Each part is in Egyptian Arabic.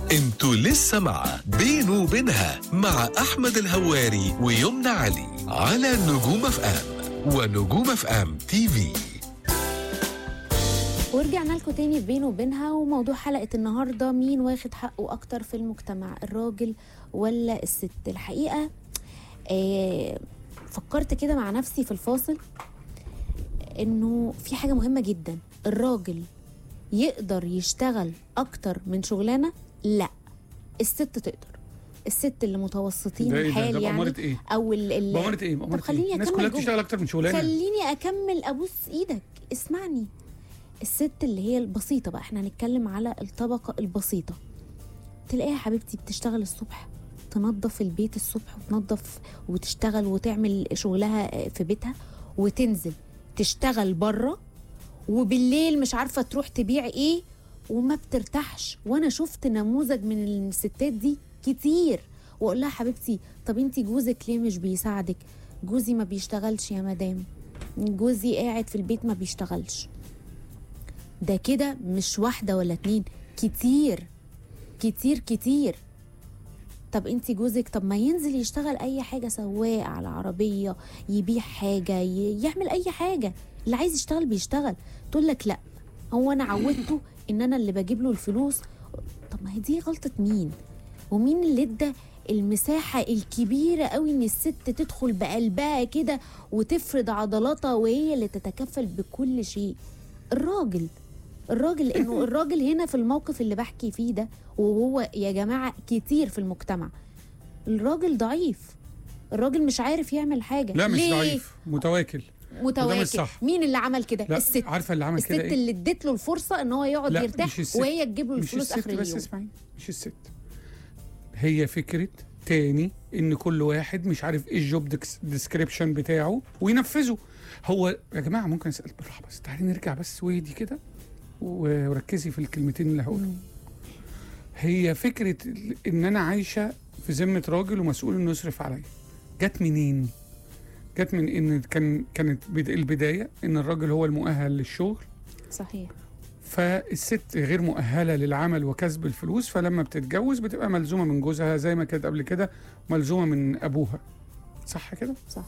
انتوا لسه مع بينه وبينها مع احمد الهواري ويمنى علي على نجوم اف ام ونجوم اف ام تي في ورجعنا لكم تاني في بينه وبينها وموضوع حلقة النهاردة مين واخد حقه أكتر في المجتمع الراجل ولا الست الحقيقة آه فكرت كده مع نفسي في الفاصل إنه في حاجة مهمة جدا الراجل يقدر يشتغل أكتر من شغلانة لا الست تقدر الست اللي متوسطين ده ايه ده؟ الحال ده يعني بأمارة ايه؟ او ال ال بأمارة ايه؟ بأمارة طب خليني ايه؟ الناس أكمل كلها جملة. بتشتغل اكتر من شغلانه خليني اكمل ابوس ايدك اسمعني الست اللي هي البسيطه بقى احنا هنتكلم على الطبقه البسيطه تلاقيها حبيبتي بتشتغل الصبح تنظف البيت الصبح وتنظف وتشتغل وتعمل شغلها في بيتها وتنزل تشتغل بره وبالليل مش عارفه تروح تبيع ايه وما بترتاحش وانا شفت نموذج من الستات دي كتير واقول لها حبيبتي طب انت جوزك ليه مش بيساعدك جوزي ما بيشتغلش يا مدام جوزي قاعد في البيت ما بيشتغلش ده كده مش واحده ولا اتنين كتير كتير كتير طب انت جوزك طب ما ينزل يشتغل اي حاجه سواق على عربيه يبيع حاجه ي- يعمل اي حاجه اللي عايز يشتغل بيشتغل تقول لك لا هو انا عودته ان انا اللي بجيب له الفلوس طب ما هي دي غلطه مين ومين اللي ادى المساحة الكبيرة قوي ان الست تدخل بقلبها كده وتفرد عضلاتها وهي اللي تتكفل بكل شيء الراجل الراجل لانه الراجل هنا في الموقف اللي بحكي فيه ده وهو يا جماعة كتير في المجتمع الراجل ضعيف الراجل مش عارف يعمل حاجة لا مش ليه؟ ضعيف متواكل وده متواكل مش صح. مين اللي عمل كده لا الست عارفه اللي عمل الست كده ايه؟ اللي اديت له الفرصة ان هو يقعد لا يرتاح مش الست. وهي تجيب له مش الفلوس الست اخر بس اليوم اسمعي مش الست هي فكره تاني ان كل واحد مش عارف ايه الجوب ديسكريبشن بتاعه وينفذه هو يا جماعه ممكن اسال بالراحه بس تعالي نرجع بس واهدي كده و- وركزي في الكلمتين اللي هقولهم هي فكره ال- ان انا عايشه في ذمه راجل ومسؤول انه يصرف عليا جت منين جت من ان كان كانت بد- البدايه ان الراجل هو المؤهل للشغل صحيح فالست غير مؤهله للعمل وكسب الفلوس فلما بتتجوز بتبقى ملزومه من جوزها زي ما كانت قبل كده ملزومه من ابوها صح كده صح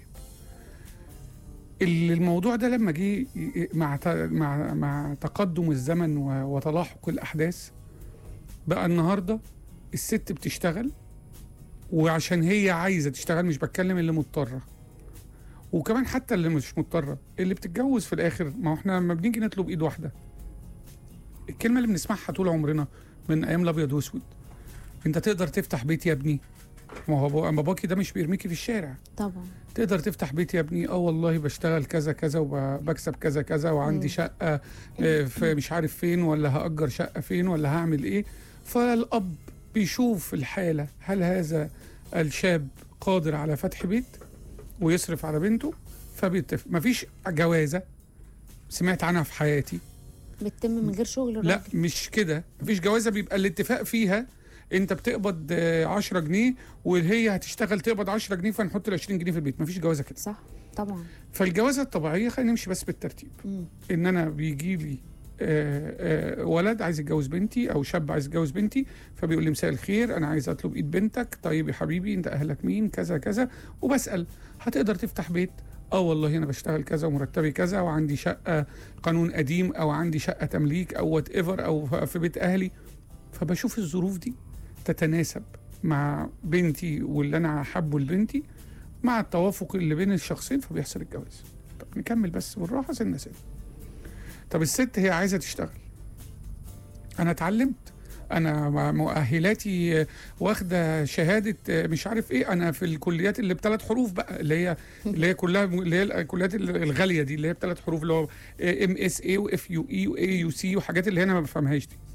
ال- الموضوع ده لما جه ي- مع ت- مع مع تقدم الزمن و- وتلاحق الاحداث بقى النهارده الست بتشتغل وعشان هي عايزه تشتغل مش بتكلم اللي مضطره وكمان حتى اللي مش مضطره اللي بتتجوز في الاخر ما هو احنا لما بنيجي نطلب ايد واحده الكلمه اللي بنسمعها طول عمرنا من ايام الابيض واسود انت تقدر تفتح بيت يا ابني ما هو بابا- باباكي ده مش بيرميكي في الشارع طبعا تقدر تفتح بيت يا ابني اه والله بشتغل كذا كذا وبكسب كذا كذا وعندي مم. شقه آه، في مش عارف فين ولا هاجر شقه فين ولا هعمل ايه فالاب بيشوف الحاله هل هذا الشاب قادر على فتح بيت ويصرف على بنته فبيتفق مفيش جوازه سمعت عنها في حياتي بتتم من غير شغل الراجل لا مش كده مفيش جوازه بيبقى الاتفاق فيها انت بتقبض آه، 10 جنيه وهي هتشتغل تقبض 10 جنيه فنحط ال 20 جنيه في البيت مفيش جوازه كده صح طبعا فالجوازه الطبيعيه خلينا نمشي بس بالترتيب مم. ان انا بيجي لي آه، آه، ولد عايز يتجوز بنتي او شاب عايز يتجوز بنتي فبيقول لي مساء الخير انا عايز اطلب ايد بنتك طيب يا حبيبي انت اهلك مين كذا كذا وبسال هتقدر تفتح بيت اه والله انا بشتغل كذا ومرتبي كذا وعندي شقه قانون قديم او عندي شقه تمليك او وات ايفر او ف- في بيت اهلي فبشوف الظروف دي تتناسب مع بنتي واللي انا حابه لبنتي مع التوافق اللي بين الشخصين فبيحصل الجواز طب نكمل بس بالراحه سنه سنه طب الست هي عايزه تشتغل انا اتعلمت انا مع مؤهلاتي آه، واخده شهاده آه، مش عارف ايه انا في الكليات اللي بثلاث حروف بقى اللي هي اللي هي كلها اللي هي الكليات الغاليه دي اللي هي بثلاث حروف اللي هو ام اس اي واف يو اي واي يو سي وحاجات اللي هنا ما بفهمهاش دي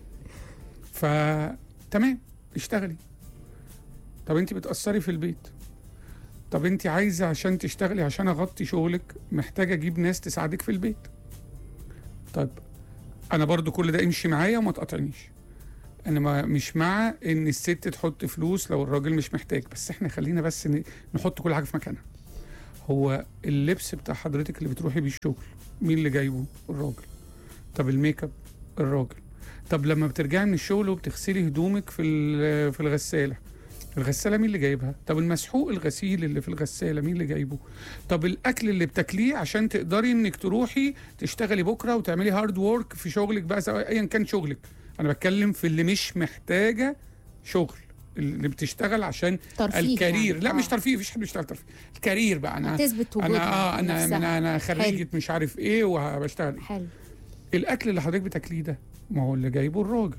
فتمام اشتغلي طب انت بتاثري في البيت طب انت عايزه عشان تشتغلي عشان اغطي شغلك محتاجه اجيب ناس تساعدك في البيت طيب انا برضو كل ده امشي معايا وما تقاطعنيش انا ما مش مع ان الست تحط فلوس لو الراجل مش محتاج بس احنا خلينا بس ن- نحط كل حاجه في مكانها هو اللبس بتاع حضرتك اللي بتروحي بيه الشغل مين اللي جايبه الراجل طب الميك اب الراجل طب لما بترجعي من الشغل وبتغسلي هدومك في ال- في الغساله الغساله مين اللي جايبها طب المسحوق الغسيل اللي في الغساله مين اللي جايبه طب الاكل اللي بتاكليه عشان تقدري انك تروحي تشتغلي بكره وتعملي هارد وورك في شغلك بقى سواء ايا كان شغلك انا بتكلم في اللي مش محتاجه شغل اللي بتشتغل عشان ترفيه الكارير يعني. لا آه. مش ترفيه مفيش حد بيشتغل ترفيه الكارير بقى انا تثبت وجودها انا اه انا نفسها. انا انا خريجه مش عارف ايه وبشتغل إيه. حلو الاكل اللي حضرتك بتاكليه ده ما هو اللي جايبه الراجل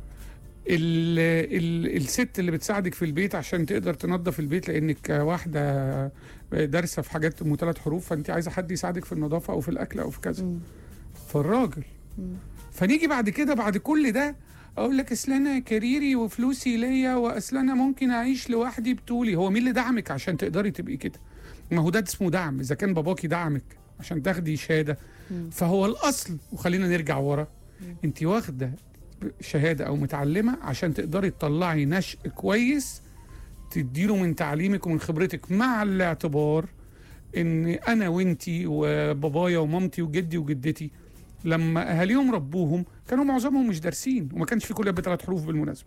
ال ال الست اللي بتساعدك في البيت عشان تقدر تنظف البيت لانك واحده دارسه في حاجات ام ثلاث حروف فانت عايزه حد يساعدك في النظافه او في الاكل او في كذا مم. فالراجل مم. فنيجي بعد كده بعد كل ده اقول لك اصل انا كاريري وفلوسي ليا واصل انا ممكن اعيش لوحدي بطولي هو مين اللي دعمك عشان تقدري تبقي كده ما هو ده اسمه دعم اذا كان باباكي دعمك عشان تاخدي شهاده مم. فهو الاصل وخلينا نرجع ورا مم. انت واخده شهاده او متعلمه عشان تقدري تطلعي نشء كويس تديله من تعليمك ومن خبرتك مع الاعتبار ان انا وانتي وبابايا ومامتي وجدي وجدتي لما اهاليهم ربوهم كانوا معظمهم مش دارسين وما كانش في كليه بثلاث حروف بالمناسبه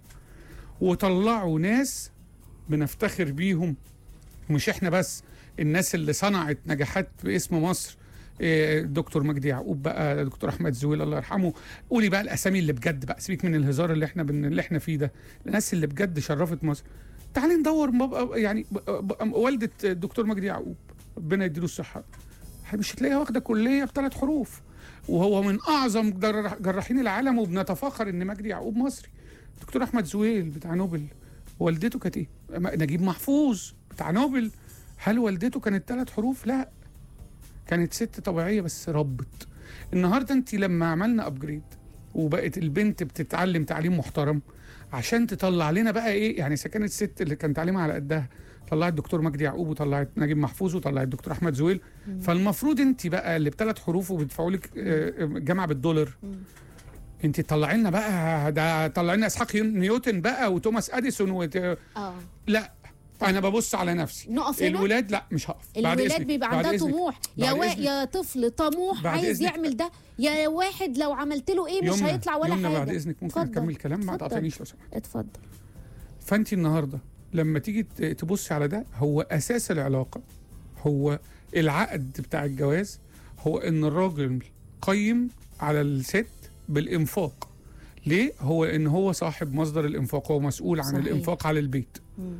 وطلعوا ناس بنفتخر بيهم مش احنا بس الناس اللي صنعت نجاحات باسم مصر إيه، دكتور مجدي يعقوب بقى دكتور احمد زويل الله يرحمه قولي بقى الاسامي اللي بجد بقى سيبك من الهزار اللي احنا بن... اللي احنا فيه ده الناس اللي بجد شرفت مصر تعالي ندور مب... يعني ب... ب... والده الدكتور مجدي يعقوب ربنا يديله الصحه مش هتلاقيها واخده كليه بثلاث حروف وهو من اعظم جراح- جراحين العالم وبنتفاخر ان مجدي يعقوب مصري دكتور احمد زويل بتاع نوبل والدته كانت ايه م- نجيب محفوظ بتاع نوبل هل والدته كانت ثلاث حروف لا كانت ست طبيعيه بس ربت النهارده انت لما عملنا ابجريد وبقت البنت بتتعلم تعليم محترم عشان تطلع لنا بقى ايه يعني اذا كانت الست اللي كان تعليمها على قدها طلعت دكتور مجدي يعقوب وطلعت نجيب محفوظ وطلعت دكتور احمد زويل فالمفروض انت بقى اللي بثلاث حروف وبيدفعوا لك آه، جامعه بالدولار مم. انت طلعي لنا بقى ده طلعي لنا اسحاق نيوتن بقى وتوماس اديسون وت... اه لا انا ببص على نفسي نقف هنا الولاد لا مش هقف بعد الولاد إذنك. بيبقى بعد عندها إذنك. طموح يا بعد وا... إذنك. يا طفل طموح بعد عايز إذنك. يعمل ده يا واحد لو عملت له ايه مش يمنى- هيطلع ولا يمنى حاجه بعد اذنك ممكن اتفضل. اكمل كلام ما اتفضل. تقاطعنيش لو سمحت اتفضل فانت النهارده لما تيجي ت- تبصي على ده هو اساس العلاقه هو العقد بتاع الجواز هو ان الراجل قيم على الست بالانفاق ليه هو ان هو صاحب مصدر الانفاق هو مسؤول عن صحيح. الانفاق على البيت مم.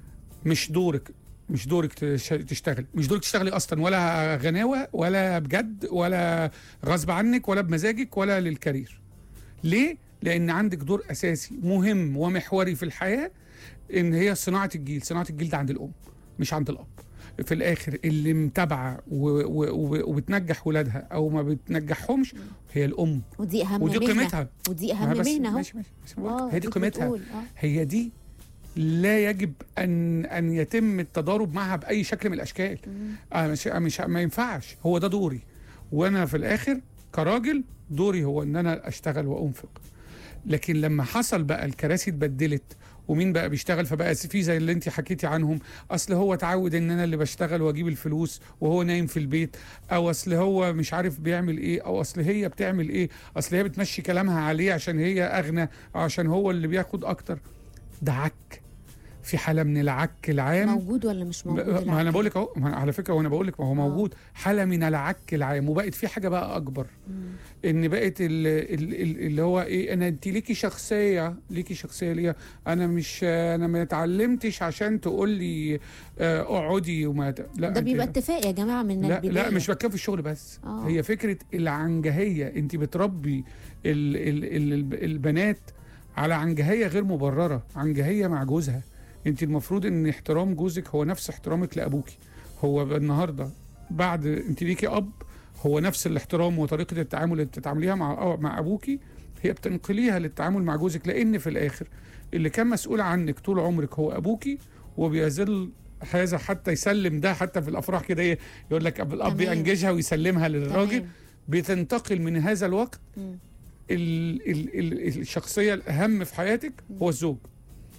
مش دورك مش دورك تش- تشتغل مش دورك تشتغلي اصلا ولا غناوه ولا بجد ولا غصب عنك ولا بمزاجك ولا للكارير ليه لان عندك دور اساسي مهم ومحوري في الحياه ان هي صناعه الجيل صناعه الجيل ده عند الام مش عند الاب في الاخر اللي متابعه و- و- و- وبتنجح ولادها او ما بتنجحهمش هي الام ودي اهم ودي مهنه قيمتها ودي ما اهم بس- مهنه اهو ماشي ماشي بس بقولك اه هي دي أديك قيمتها بتقول، اه هي دي لا يجب ان ان يتم التضارب معها باي شكل من الاشكال مم. آه مش مش ما ينفعش هو ده دوري وانا في الاخر كراجل دوري هو ان انا اشتغل وانفق لكن لما حصل بقى الكراسي اتبدلت ومين بقى بيشتغل فبقى في زي اللي انت حكيتي عنهم اصل هو اتعود ان انا اللي بشتغل واجيب الفلوس وهو نايم في البيت او اصل هو مش عارف بيعمل ايه او اصل هي بتعمل ايه اصل هي بتمشي كلامها عليه عشان هي اغنى او عشان هو اللي بياخد اكتر ده عك في حاله من العك العام موجود ولا مش موجود ما انا العقل؟ بقول لك اهو ما أنا على فكره وانا بقول لك ما هو آه. موجود حاله من العك العام وبقت في حاجه بقى اكبر مم. ان بقت ال- ال- ال- اللي هو ايه انا انت ليكي شخصيه ليكي شخصيه ليا انا مش انا ما اتعلمتش عشان تقول لي آه، اقعدي وما ت- لا ده أنت بيبقى لا. اتفاق يا جماعه من لا البدايه لا مش بتكلم في الشغل بس آه. هي فكره العنجهيه انت بتربي ال ال ال البنات على عنجهيه غير مبرره عنجهيه مع جوزها انت المفروض ان احترام جوزك هو نفس احترامك لابوكي هو النهارده بعد انت ليكي اب هو نفس الاحترام وطريقه التعامل اللي بتتعامليها مع مع ابوكي هي بتنقليها للتعامل مع جوزك لان في الاخر اللي كان مسؤول عنك طول عمرك هو ابوكي وبيظل هذا حتى يسلم ده حتى في الافراح كده إيه، يقول لك أب- الاب تمام. ينجزها ويسلمها للراجل تمام. بتنتقل من هذا الوقت مم. ال ال ال الشخصيه الاهم في حياتك هو الزوج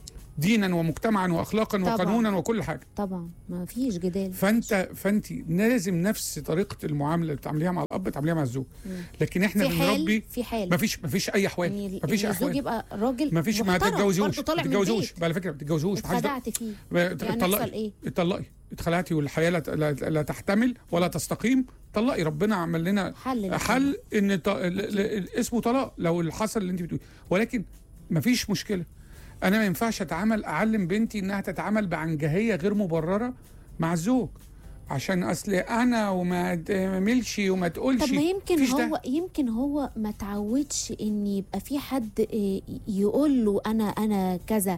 دينا ومجتمعا واخلاقا طبعاً. وقانونا وكل حاجه طبعا ما فيش جدال فانت فانت لازم نفس طريقه المعامله اللي بتعمليها مع الاب تعمليها مع الزوج مم. لكن احنا في حال بنربي في حال مفيش مفيش اي احوال يعني مفيش إن الزوج احوال يبقى راجل مفيش ما محترم، تتجوزوش برضه طالع ما من تتجوزوش البيت. على فكره ما تتجوزوش محدش اتخدعت فيه ما- يعني اتطلقي يحصل ايه اتطلقي اتخلعتي والحياه لا, لا, لا تحتمل ولا تستقيم طلقي ربنا عمل لنا حل لكده. حل ان ط... ل... ل... اسمه طلاق لو اللي حصل اللي انت بتقولي ولكن مفيش مشكله انا ما ينفعش اتعامل اعلم بنتي انها تتعامل بعنجهيه غير مبرره مع الزوج عشان اصل انا وما تعملش وما تقولش طب ما يمكن مفيش ده. هو يمكن هو ما تعودش ان يبقى في حد إيه، يقول له انا انا كذا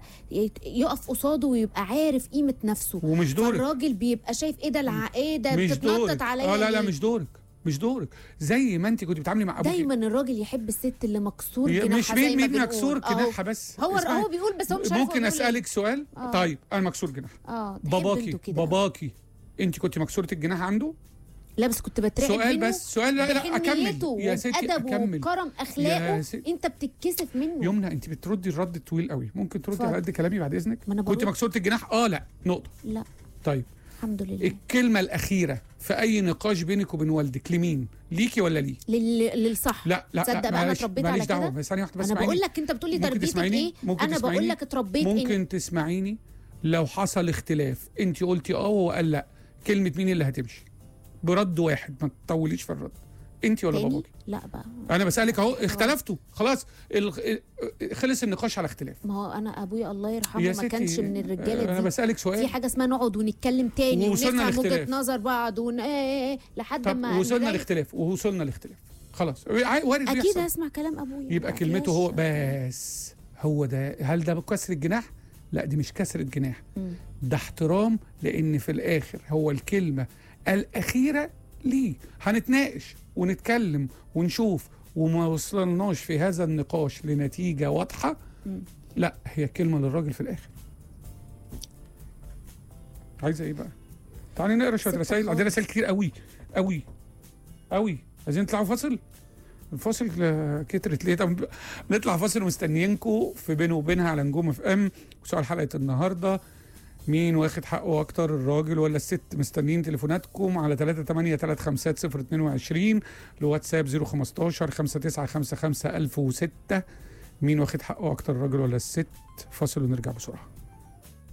يقف قصاده ويبقى عارف قيمه نفسه ومش دورك الراجل بيبقى شايف ايه ده الع... ايه ده مش بتتنطط دورك عليا اه لا لا ليه؟ مش دورك مش دورك زي ما انت كنت بتتعاملي مع ابوك دايما الراجل يحب الست اللي مكسور هي جناحها مش زي مين ما مين بنقول. مكسور أهو. جناحها بس هو اسمعي. هو بيقول بس هو مش عارف هو ممكن بيقول إيه. اسالك سؤال آه. طيب انا مكسور جناح اه تحب باباكي انتوا كده. باباكي انت كنت مكسوره الجناح عنده لا بس كنت بترعب سؤال منه بس سؤال لا لا اكمل بحنيته يا ستي وبأدبه اكمل وكرم اخلاقه يا ستي. انت بتتكسف منه يمنى انت بتردي الرد طويل قوي ممكن تردي اتفضل. على قد كلامي بعد اذنك ما أنا كنت برد. مكسوره الجناح اه لا نقطه لا طيب الحمد لله الكلمه الاخيره في اي نقاش بينك وبين والدك لمين ليكي ولا ليه لل... للصح لا لا تصدق لا بقى انا معلش اتربيت ماليش على دعوه كده بس ثانيه واحده بس انا بقول اسمعيني. لك انت بتقول لي ممكن تربيتك تسمعيني؟ ايه ممكن انا بقول تسمعيني؟ لك اتربيت إن... ممكن تسمعيني لو حصل اختلاف انت قلتي اه وهو قال لا كلمه مين اللي هتمشي برد واحد ما تطوليش في الرد انت ولا تاني باباكي لا بقى انا بسالك اهو اختلفتوا خلاص ال- خلص النقاش على اختلاف ما هو انا ابويا الله يرحمه يا ما ستي كانش من انا الرجاله دي بسالك في سؤال حاجه اسمها نقعد ونتكلم تاني ووصلنا ونفهم وجهه لاختلاف. نظر بعض ون... إيه إيه إيه لحد طب ما وصلنا نلاقي- لاختلاف ووصلنا لاختلاف خلاص عاي- وارد اكيد بيحصل. هسمع كلام ابويا يبقى ما كلمته فيهاش- هو بس هو ده هل ده كسر الجناح لا دي مش كسر الجناح مم. ده احترام لان في الاخر هو الكلمه الاخيره ليه هنتناقش ونتكلم ونشوف وما وصلناش في هذا النقاش لنتيجه واضحه مم. لا هي كلمه للراجل في الاخر عايزه ايه بقى تعالي نقرا شويه ستة رسائل خالص. عندنا رسائل كتير قوي قوي قوي عايزين نطلعوا فاصل الفاصل آه، كترت ليه طب نطلع فاصل ومستنيينكم في بينه وبينها على نجوم اف ام وسؤال حلقه النهارده مين واخد حقه اكتر الراجل ولا الست مستنيين تليفوناتكم على 3 8 3 5 0 22 لواتساب 015 5955 1006 مين واخد حقه اكتر الراجل ولا الست فاصل ونرجع بسرعه